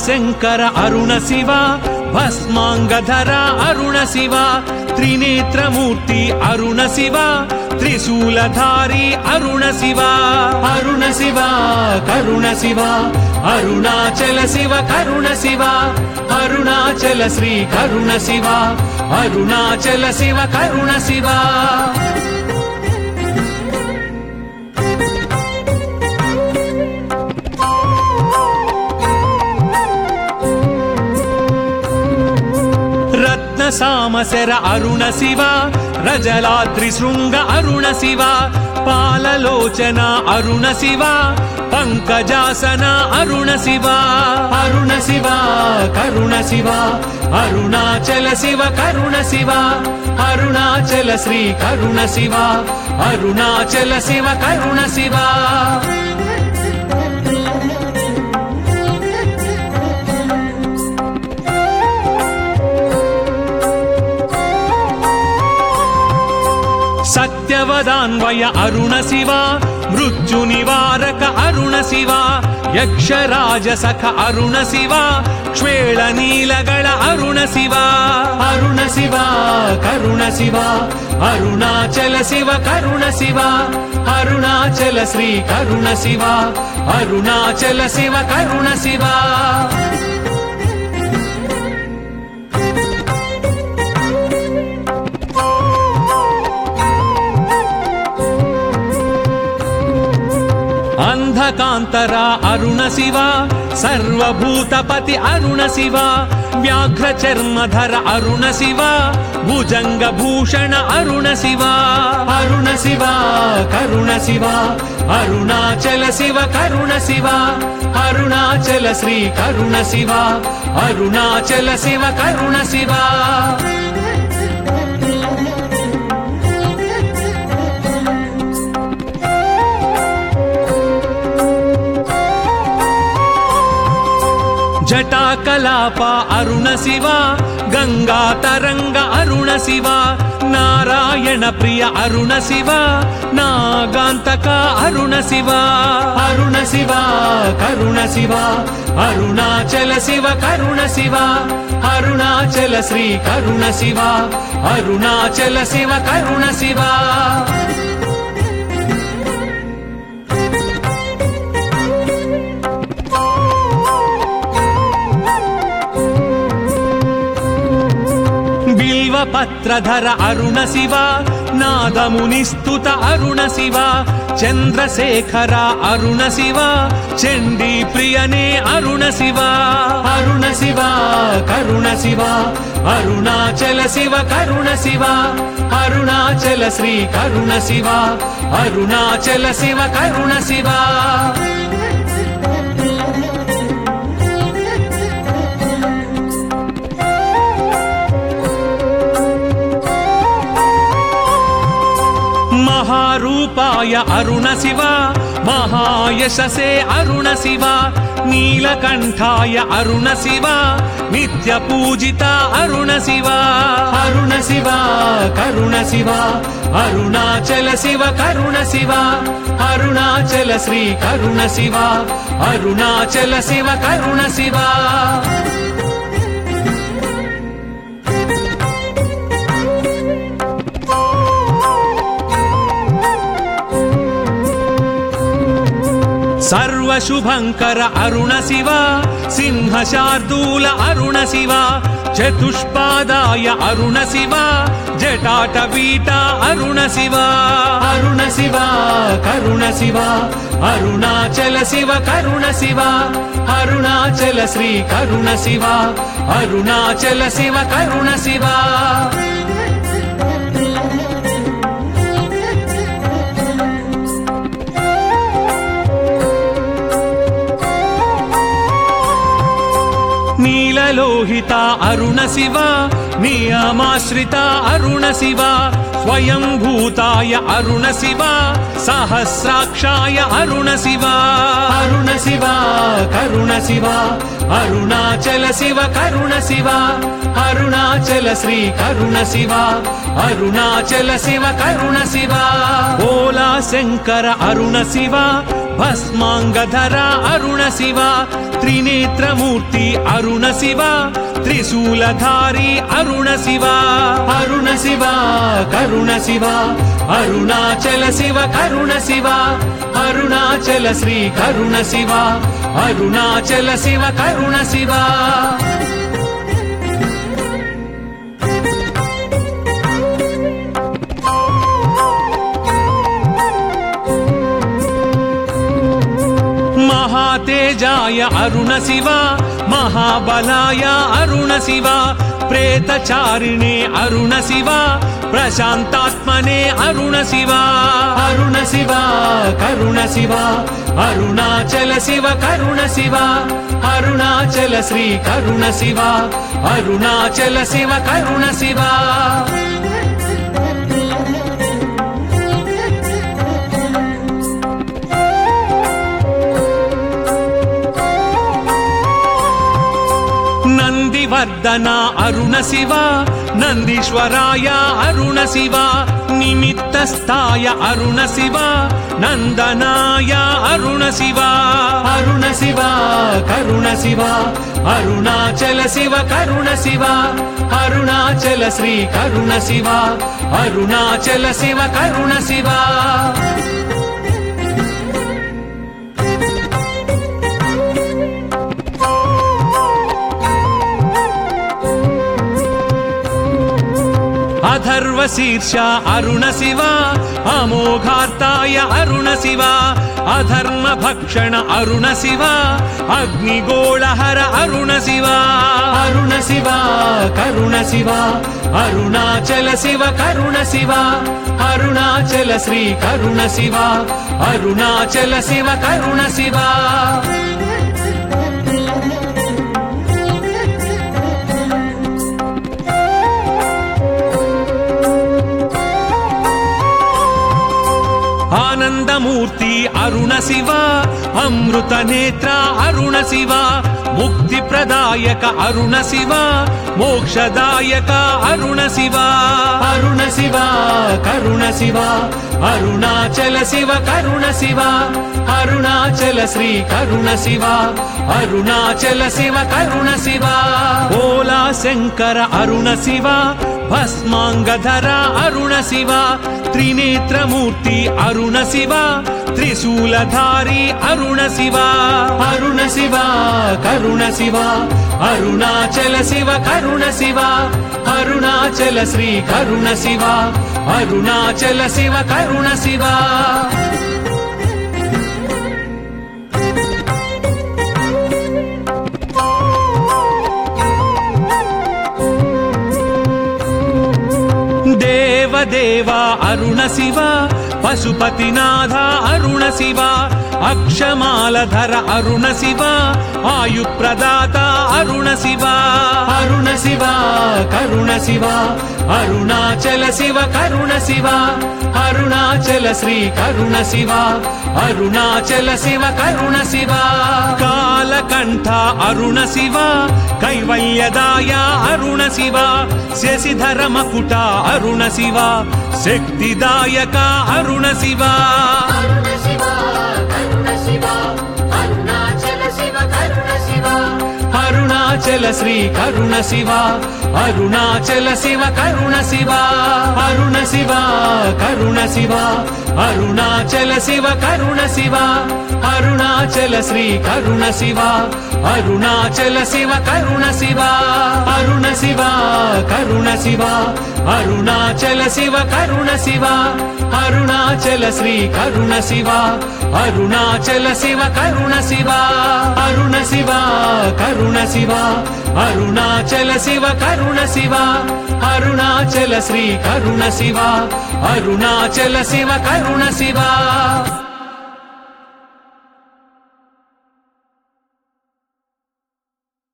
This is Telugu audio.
శంకర అరుణ శివ భస్మాంగధర అరుణ శివ త్రినేత్రమూర్తి అరుణ శివ త్రిశూలధారి అరుణ శివ అరుణ శివ కరుణ శివ అరుణాచల శివ కరుణ శివ అరుణాచల శ్రీ కరుణ శివ అరుణాచల శివ కరుణ శివ రత్న సామశర అరుణ శివ రజలాద్రి శృంగ అరుణ శివ పాలలోచన అరుణ శివ పంకజాసన అరుణ శివ అరుణ శివ కరుణ శివ అరుణాచల శివ కరుణ శివ అరుణాచల శ్రీ కరుణ శివ అరుణాచల శివ కరుణ శివ సత్యవదాన్వయ అరుణ శివ మృత్యు నివారక అరుణ శివ యక్షరాజ సఖ అరుణ శివ క్షేళ నీలగళ అరుణ శివ అరుణ శివ కరుణ శివ అరుణాచల శివ కరుణ శివ అరుణాచల శ్రీ కరుణ శివ అరుణాచల శివ కరుణ శివ అంధకాంతర అరుణ శివ సర్వభూతపతి అరుణ శివ వ్యాఘ్ర చర్మధర అరుణ శివ భుజంగ భూషణ అరుణ శివ అరుణ శివ కరుణ శివ అరుణాచల శివ కరుణ శివ అరుణాచల శ్రీ కరుణ శివ అరుణాచల శివ కరుణ శివ జటాకలాప అరుణ శివ గంగా తరంగ అరుణ శివ నారాయణ ప్రియ అరుణ శివ నాగాంతక అరుణ శివ అరుణ శివ కరుణ శివ అరుణాచల శివ కరుణ శివ అరుణాచల శ్రీ కరుణ శివ అరుణాచల శివ కరుణ శివ బిల్వపత్రధర అరుణ శివ నాదమునిస్తుత అరుణ శివ చంద్రశేఖర అరుణ శివ చండీ ప్రియనే అరుణ శివ అరుణ శివ కరుణ శివ అరుణాచల శివ కరుణ శివ అరుణాచల శ్రీ కరుణ శివ అరుణాచల శివ కరుణ శివ మహారూపాయ అరుణ శివ మహాయశసే అరుణ శివ నీలకంఠాయ అరుణ శివ నిత్య పూజిత అరుణ శివ అరుణ శివ కరుణ శివ అరుణాచల శివ కరుణ శివ అరుణాచల శ్రీ కరుణ శివ అరుణాచల శివ కరుణ శివ సర్వశుభంకర అరుణ శివ సింహ శార్దూల అరుణ శివ చతుష్పాదాయ అరుణ శివ జటాటవీట అరుణ శివ అరుణ శివ కరుణ శివ అరుణాచల శివ కరుణ శివ అరుణాచల శ్రీ కరుణ శివ అరుణాచల శివ కరుణ శివ నీలలోహిత అరుణ శివ నియమాశ్రిత అరుణ శివ స్వయంభూతాయ అరుణ శివ సహస్రాక్షాయ అరుణ శివ అరుణ శివ కరుణ శివ అరుణాచల శివ కరుణ శివ అరుణాచల శ్రీ కరుణ శివ అరుణాచల శివ కరుణ శివ ఓలా శంకర అరుణ శివ భస్మాంగధర అరుణ శివ త్రినేత్రమూర్తి అరుణ శివ త్రిశూలధారి అరుణ శివ అరుణ శివ కరుణ శివ అరుణాచల శివ కరుణ శివ అరుణాచల శ్రీ కరుణ శివ అరుణాచల శివ కరుణ శివ మహాతేజాయ అరుణ శివ మహాబలాయ అరుణ శివ ప్రేతచారిణే అరుణ శివ ప్రశాంతాత్మనే అరుణ శివ అరుణ శివ కరుణ శివ అరుణాచల శివ కరుణ శివ అరుణాచల శ్రీ కరుణ శివ అరుణాచల శివ కరుణ శివ నందివర్ధన అరుణ శివ నందీశ్వరాయ అరుణ శివ నిమిత్తస్థాయ అరుణ శివ నందనాయ అరుణ శివ అరుణ శివ కరుణ శివ అరుణాచల శివ కరుణ శివ అరుణాచల శ్రీ కరుణ శివ అరుణాచల శివ కరుణ శివ అథర్వ శీర్ష అరుణ శివ అమోఘార్తాయ అరుణ శివ అధర్మ భక్షణ అరుణ శివ అగ్నిగోళహర అరుణ శివ అరుణ శివ కరుణ శివ అరుణాచల శివ కరుణ శివ అరుణాచల శ్రీ కరుణ శివ అరుణాచల శివ కరుణ శివ ఆనందమూర్తి అరుణ శివ అమృత నేత్ర అరుణ శివ ముక్తి ప్రదాయక అరుణ శివ మోక్షదాయక అరుణ శివ అరుణ శివ కరుణ శివ అరుణాచల శివ కరుణ శివ అరుణాచల శ్రీ కరుణ శివ అరుణాచల శివ కరుణ శివ ఓలా శంకర అరుణ శివ భస్మాంగధర అరుణ శివ త్రినేత్రమూర్తి అరుణ శివ త్రిశూలధారి అరుణ శివ అరుణ శివ కరుణ శివ అరుణాచల శివ కరుణ శివ అరుణాచల శ్రీ కరుణ శివ అరుణాచల శివ కరుణ శివ దేవదేవ అరుణ శివ పశుపతినాథ అరుణ శివ అక్షమాలధర అరుణ శివ ఆయుప్రదాత అరుణ శివ అరుణ శివ కరుణ శివ అరుణాచల శివ కరుణ శివ అరుణాచల శ్రీ కరుణ శివ అరుణాచల శివ కరుణ శివ కాలకంఠ అరుణ శివ కైవల్యదాయ అరుణ శివ శశిధర మకుట అరుణ శివ శక్తిదాయక అరుణ శివ అరుణ శివ కరుణ శివ అరుణాచల శివ కరుణ శివ అరుణాచల శ్రీ కరుణ శివ అరుణాచల శివ కరుణ శివ అరుణ శివ కరుణ శివ అరుణాచల శివ కరుణ శివ అరుణాచల శ్రీ కరుణ శివ అరుణాచల శివ కరుణ శివ అరుణ శివ కరుణ శివ అరుణాచల శివ కరుణ శివ అరుణాచల శ్రీ కరుణ శివ అరుణాచల శివ కరుణ శివ అరుణ శివ కరుణ శివ అరుణాచల శివ కరుణ శివ అరుణాచల శ్రీ కరుణ శివ అరుణాచల శివ కరుణ శివ